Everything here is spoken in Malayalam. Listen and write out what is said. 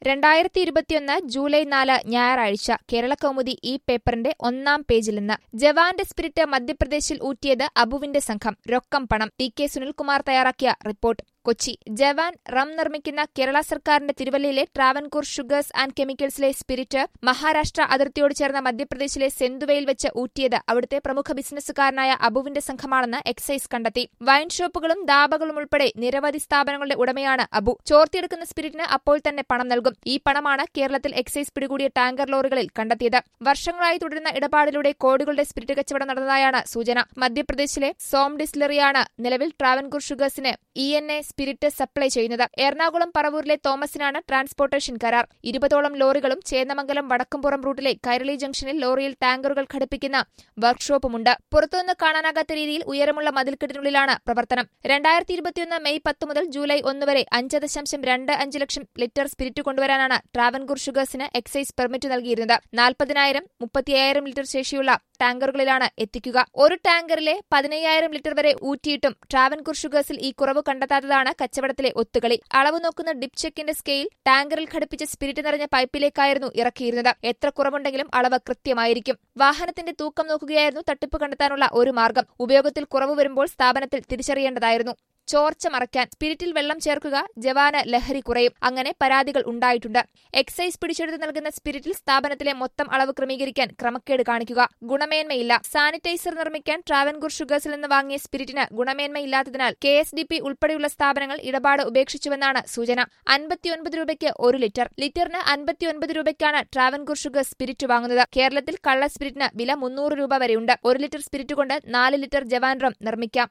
രണ്ടായിരത്തി ഇരുപത്തിയൊന്ന് ജൂലൈ നാല് ഞായറാഴ്ച കേരളകൗമുദി ഈ പേപ്പറിന്റെ ഒന്നാം പേജിൽ നിന്ന് ജവാന്റെ സ്പിരിറ്റ് മധ്യപ്രദേശിൽ ഊറ്റിയത് അബുവിന്റെ സംഘം രൊക്കം പണം ടി കെ സുനിൽകുമാർ തയ്യാറാക്കിയ റിപ്പോർട്ട് കൊച്ചി ജവാൻ റം നിർമ്മിക്കുന്ന കേരള സർക്കാരിന്റെ തിരുവല്ലയിലെ ട്രാവൻകൂർ ഷുഗേഴ്സ് ആൻഡ് കെമിക്കൽസിലെ സ്പിരിറ്റ് മഹാരാഷ്ട്ര അതിർത്തിയോട് ചേർന്ന മധ്യപ്രദേശിലെ സെന്തുവയിൽ വെച്ച് ഊറ്റിയത് അവിടുത്തെ പ്രമുഖ ബിസിനസ്സുകാരനായ അബുവിന്റെ സംഘമാണെന്ന് എക്സൈസ് കണ്ടെത്തി വൈൻ ഷോപ്പുകളും ദാബകളും ഉൾപ്പെടെ നിരവധി സ്ഥാപനങ്ങളുടെ ഉടമയാണ് അബു ചോർത്തിയെടുക്കുന്ന സ്പിരിറ്റിന് അപ്പോൾ തന്നെ പണം നൽകും ഈ പണമാണ് കേരളത്തിൽ എക്സൈസ് പിടികൂടിയ ടാങ്കർ ലോറികളിൽ കണ്ടെത്തിയത് വർഷങ്ങളായി തുടരുന്ന ഇടപാടിലൂടെ കോടികളുടെ സ്പിരിറ്റ് കച്ചവടം നടന്നതായാണ് സൂചന മധ്യപ്രദേശിലെ സോം ഡിസ്ലറിയാണ് നിലവിൽ ട്രാവൻകൂർ ഷുഗേഴ്സിന് E N A spirit supply ചെയ്യുന്നത് എറണാകുളം പറവൂരിലെ തോമസിനാണ് ട്രാൻസ്പോർട്ടേഷൻ കരാർ ഇരുപതോളം ലോറികളും ചേന്നമംഗലം വടക്കുംപുറം റൂട്ടിലെ കൈരളി ജംഗ്ഷനിൽ ലോറിയിൽ ടാങ്കറുകൾ ഘടിപ്പിക്കുന്ന വർക്ക്ഷോപ്പുമുണ്ട് പുറത്തുനിന്ന് കാണാനാകാത്ത രീതിയിൽ ഉയരമുള്ള മതിൽക്കെട്ടിനുള്ളിലാണ് പ്രവർത്തനം രണ്ടായിരത്തി ഇരുപത്തിയൊന്ന് മെയ് പത്ത് മുതൽ ജൂലൈ ഒന്ന് വരെ അഞ്ച് ദശാംശം രണ്ട് അഞ്ച് ലക്ഷം ലിറ്റർ സ്പിരിറ്റ് കൊണ്ടുവരാനാണ് ട്രാവൻകൂർ ഷുഗേഴ്സിന് എക്സൈസ് പെർമിറ്റ് നൽകിയിരുന്നത് നാൽപ്പതിനായിരം മുപ്പത്തിയായിരം ലിറ്റർ ശേഷിയുള്ള ടാങ്കറുകളിലാണ് എത്തിക്കുക ഒരു ടാങ്കറിലെ പതിനയ്യായിരം ലിറ്റർ വരെ ഊറ്റിയിട്ടും ട്രാവൻകൂർ ഷുഗേഴ്സിൽ ഈ കുറവ് കണ്ടെത്താത്തതാണ് കച്ചവടത്തിലെ ഒത്തുകളി അളവ് നോക്കുന്ന ഡിപ് ചെക്കിന്റെ സ്കെയിൽ ടാങ്കറിൽ ഘടിപ്പിച്ച സ്പിരിറ്റ് നിറഞ്ഞ പൈപ്പിലേക്കായിരുന്നു ഇറക്കിയിരുന്നത് എത്ര കുറവുണ്ടെങ്കിലും അളവ് കൃത്യമായിരിക്കും വാഹനത്തിന്റെ തൂക്കം നോക്കുകയായിരുന്നു തട്ടിപ്പ് കണ്ടെത്താനുള്ള ഒരു മാർഗം ഉപയോഗത്തിൽ കുറവ് വരുമ്പോൾ സ്ഥാപനത്തിൽ തിരിച്ചറിയേണ്ടതായിരുന്നു ചോർച്ച മറയ്ക്കാൻ സ്പിരിറ്റിൽ വെള്ളം ചേർക്കുക ജവാന് ലഹരി കുറയും അങ്ങനെ പരാതികൾ ഉണ്ടായിട്ടുണ്ട് എക്സൈസ് പിടിച്ചെടുത്ത് നൽകുന്ന സ്പിരിറ്റിൽ സ്ഥാപനത്തിലെ മൊത്തം അളവ് ക്രമീകരിക്കാൻ ക്രമക്കേട് കാണിക്കുക ഗുണമേന്മയില്ല സാനിറ്റൈസർ നിർമ്മിക്കാൻ ട്രാവൻകൂർ ഷുഗേഴ്സിൽ നിന്ന് വാങ്ങിയ സ്പിരിറ്റിന് ഗുണമേന്മയില്ലാത്തതിനാൽ കെ എസ് ഡി പി ഉൾപ്പെടെയുള്ള സ്ഥാപനങ്ങൾ ഇടപാട് ഉപേക്ഷിച്ചുവെന്നാണ് സൂചന അൻപത്തിയൊൻപത് രൂപയ്ക്ക് ഒരു ലിറ്റർ ലിറ്ററിന് അൻപത്തിയൊൻപത് രൂപയ്ക്കാണ് ട്രാവൻകൂർ ഷുഗർ സ്പിരിറ്റ് വാങ്ങുന്നത് കേരളത്തിൽ കള്ള സ്പിരിറ്റിന് വില മുന്നൂറ് രൂപ വരെയുണ്ട് ഒരു ലിറ്റർ സ്പിരിറ്റ് കൊണ്ട് നാല് ലിറ്റർ ജവാൻ റം നിർമ്മിക്കാം